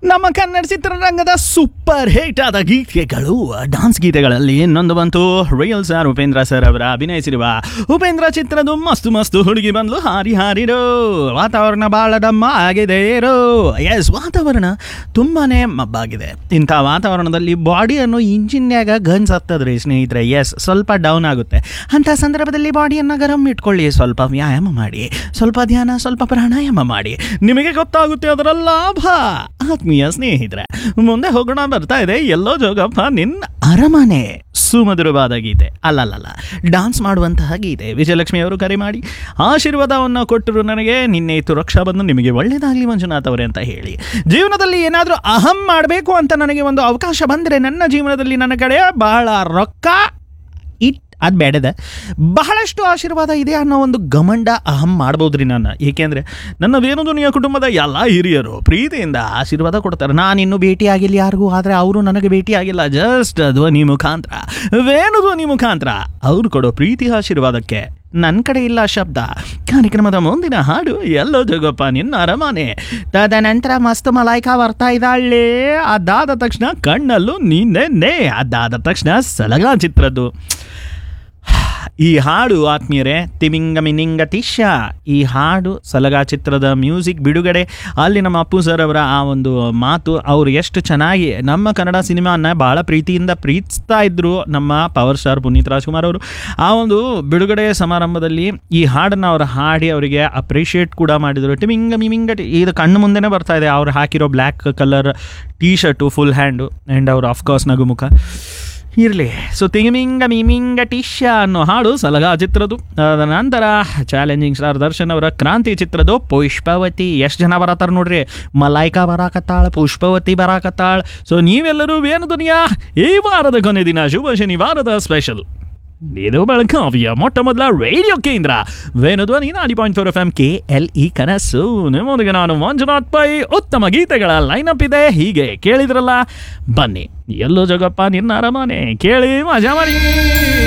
ನಮ್ಮ ಕನ್ನಡ ಚಿತ್ರರಂಗದ super hit ಆದ ಗೀತೆಗಳು ಡಾನ್ಸ್ ಗೀತೆಗಳಲ್ಲಿ ಇನ್ನೊಂದು ಬಂತು ರಿಯಲ್ ಸರ್ ಉಪೇಂದ್ರ ಸರ್ ಅವರ ಅಭಿನಯಿಸಿರುವ ಉಪೇಂದ್ರ ಚಿತ್ರದ ಮಸ್ತು ಮಸ್ತು ಹುಡುಗಿ ಬಂದ್ಲು ಹಾರಿ ಹಾರಿರೋ ವಾತಾವರಣ ಬಹಳ ಡಮ್ಮ ಆಗಿದೆ ಇರೋ ಎಸ್ ವಾತಾವರಣ ತುಂಬಾನೇ ಮಬ್ಬಾಗಿದೆ ಇಂಥ ವಾತಾವರಣದಲ್ಲಿ ಬಾಡಿಯನ್ನು ಇಂಜಿನ್ಯಾಗ ಗನ್ಸ್ ಹತ್ತದ್ರಿ ಸ್ನೇಹಿತರೆ ಎಸ್ ಸ್ವಲ್ಪ ಡೌನ್ ಆಗುತ್ತೆ ಅಂಥ ಸಂದರ್ಭದಲ್ಲಿ ಬಾಡಿಯನ್ನು ಗರಂ ಇಟ್ಕೊಳ್ಳಿ ಸ್ವಲ್ಪ ವ್ಯಾಯಾಮ ಮಾಡಿ ಸ್ವಲ್ಪ ಧ್ಯಾನ ಸ್ವಲ್ಪ ಪ್ರಾಣಾಯಾಮ ಮಾಡಿ ನಿಮಗೆ ಗೊತ್ತಾಗುತ್ತೆ ಅದರ ಲಾಭ ಆತ್ಮೀಯ ಸ್ನೇಹಿತರೆ ಮುಂದೆ ಹೋಗೋಣ ಬರ್ತಾ ಇದೆ ಎಲ್ಲೋ ಜೋಗಪ್ಪ ನಿನ್ನ ಅರಮನೆ ಸುಮಧುರವಾದ ಗೀತೆ ಅಲ್ಲಲ್ಲಲ್ಲ ಡಾನ್ಸ್ ಮಾಡುವಂತಹ ಗೀತೆ ವಿಜಯಲಕ್ಷ್ಮಿ ಅವರು ಕರೆ ಮಾಡಿ ಆಶೀರ್ವಾದವನ್ನು ಕೊಟ್ಟರು ನನಗೆ ನಿನ್ನೆ ಇತ್ತು ರಕ್ಷಾ ಬಂದು ನಿಮಗೆ ಒಳ್ಳೇದಾಗಲಿ ಮಂಜುನಾಥ್ ಅವರೇ ಅಂತ ಹೇಳಿ ಜೀವನದಲ್ಲಿ ಏನಾದರೂ ಅಹಂ ಮಾಡಬೇಕು ಅಂತ ನನಗೆ ಒಂದು ಅವಕಾಶ ಬಂದರೆ ನನ್ನ ಜೀವನದಲ್ಲಿ ನನ್ನ ಕಡೆ ಬಹಳ ರೊಕ್ಕ ಇಟ್ ಅದು ಬೇಡದ ಬಹಳಷ್ಟು ಆಶೀರ್ವಾದ ಇದೆ ಅನ್ನೋ ಒಂದು ಗಮಂಡ ಅಹಂ ಮಾಡ್ಬೋದ್ರಿ ನಾನು ಏಕೆಂದರೆ ನನ್ನ ವೇಣುದುನಿಯ ಕುಟುಂಬದ ಎಲ್ಲ ಹಿರಿಯರು ಪ್ರೀತಿಯಿಂದ ಆಶೀರ್ವಾದ ಕೊಡ್ತಾರೆ ನಾನು ಇನ್ನೂ ಭೇಟಿ ಆಗಿಲ್ಲ ಯಾರಿಗೂ ಆದರೆ ಅವರು ನನಗೆ ಭೇಟಿ ಆಗಿಲ್ಲ ಜಸ್ಟ್ ಧ್ವನಿ ಮುಖಾಂತರ ವೇಣು ಧ್ವನಿ ಮುಖಾಂತರ ಅವ್ರು ಕೊಡೋ ಪ್ರೀತಿ ಆಶೀರ್ವಾದಕ್ಕೆ ನನ್ನ ಕಡೆ ಇಲ್ಲ ಶಬ್ದ ಕಾರ್ಯಕ್ರಮದ ಮುಂದಿನ ಹಾಡು ಎಲ್ಲೋ ಜೋಗಪ್ಪ ನಿನ್ನ ಅರಮನೆ ತದನಂತರ ಮಸ್ತ್ ಮಲಾಯ್ಕ ಬರ್ತಾ ಇದ್ದಾಳೆ ಅದಾದ ತಕ್ಷಣ ಕಣ್ಣಲ್ಲೂ ನೀನೆ ಅದಾದ ತಕ್ಷಣ ಸಲಗ ಚಿತ್ರದ್ದು ಈ ಹಾಡು ಆತ್ಮೀಯರೇ ತಿಮಿಂಗ ಮಿನಿಂಗ ತಿಶ ಈ ಹಾಡು ಸಲಗಾ ಚಿತ್ರದ ಮ್ಯೂಸಿಕ್ ಬಿಡುಗಡೆ ಅಲ್ಲಿ ನಮ್ಮ ಅಪ್ಪು ಸರ್ ಅವರ ಆ ಒಂದು ಮಾತು ಅವರು ಎಷ್ಟು ಚೆನ್ನಾಗಿ ನಮ್ಮ ಕನ್ನಡ ಸಿನಿಮಾನ ಭಾಳ ಪ್ರೀತಿಯಿಂದ ಪ್ರೀತಿಸ್ತಾ ಇದ್ರು ನಮ್ಮ ಪವರ್ ಸ್ಟಾರ್ ಪುನೀತ್ ರಾಜ್ಕುಮಾರ್ ಅವರು ಆ ಒಂದು ಬಿಡುಗಡೆ ಸಮಾರಂಭದಲ್ಲಿ ಈ ಹಾಡನ್ನು ಅವರು ಹಾಡಿ ಅವರಿಗೆ ಅಪ್ರಿಷಿಯೇಟ್ ಕೂಡ ಮಾಡಿದರು ಟಿಮಿಂಗ ಮಿಮಿಂಗ ಟಿ ಇದು ಕಣ್ಣು ಮುಂದೆನೇ ಬರ್ತಾ ಇದೆ ಅವ್ರು ಹಾಕಿರೋ black colour T shirt full hand and ಅವರು ಆಫ್ಕೋರ್ಸ್ ನಗುಮುಖ ಇರಲಿ ಸೊ ತಿಮಿಂಗ ಮಿಮಿಂಗ ಟಿಶ್ಯ ಅನ್ನೋ ಹಾಡು ಸಲಗಾ ಚಿತ್ರದ್ದು ಅದ ನಂತರ ಚಾಲೆಂಜಿಂಗ್ ಸ್ಟಾರ್ ದರ್ಶನ್ ಅವರ ಕ್ರಾಂತಿ ಚಿತ್ರದ್ದು ಪುಷ್ಪವತಿ ಎಷ್ಟು ಜನ ಬರತ್ತಾರ ನೋಡ್ರಿ ಮಲಾಯ್ಕಾ ಬರಾಕತ್ತಾಳ ಪುಷ್ಪವತಿ ಬರಾಕತ್ತಾಳ ಸೊ ನೀವೆಲ್ಲರೂ ಏನು ದುನಿಯಾ ಈ ವಾರದ ಕೊನೆ ದಿನ ಶುಭ ಶನಿವಾರದ ಸ್ಪೆಷಲ್ ಇದು ಬೆಳಗಾವಿಯ ಮೊಟ್ಟ ಮೊದಲ ರೇಡಿಯೋ ಕೇಂದ್ರ ವೇಣುಧ್ವನಿ ನಾಡಿ point four F M K L E ಕನಸು ನಿಮ್ಮೊಂದಿಗೆ ನಾನು ಮಂಜುನಾಥ್ ಪೈ ಉತ್ತಮ ಗೀತೆಗಳ ಲೈನಪ್ ಇದೆ ಹೀಗೆ ಕೇಳಿದ್ರಲ್ಲ ಬನ್ನಿ ಎಲ್ಲೋ ಜಗಪ್ಪ ನಿನ್ನ ಅರಮನೆ ಕೇಳಿ ಮಜಾ ಮಾಡಿ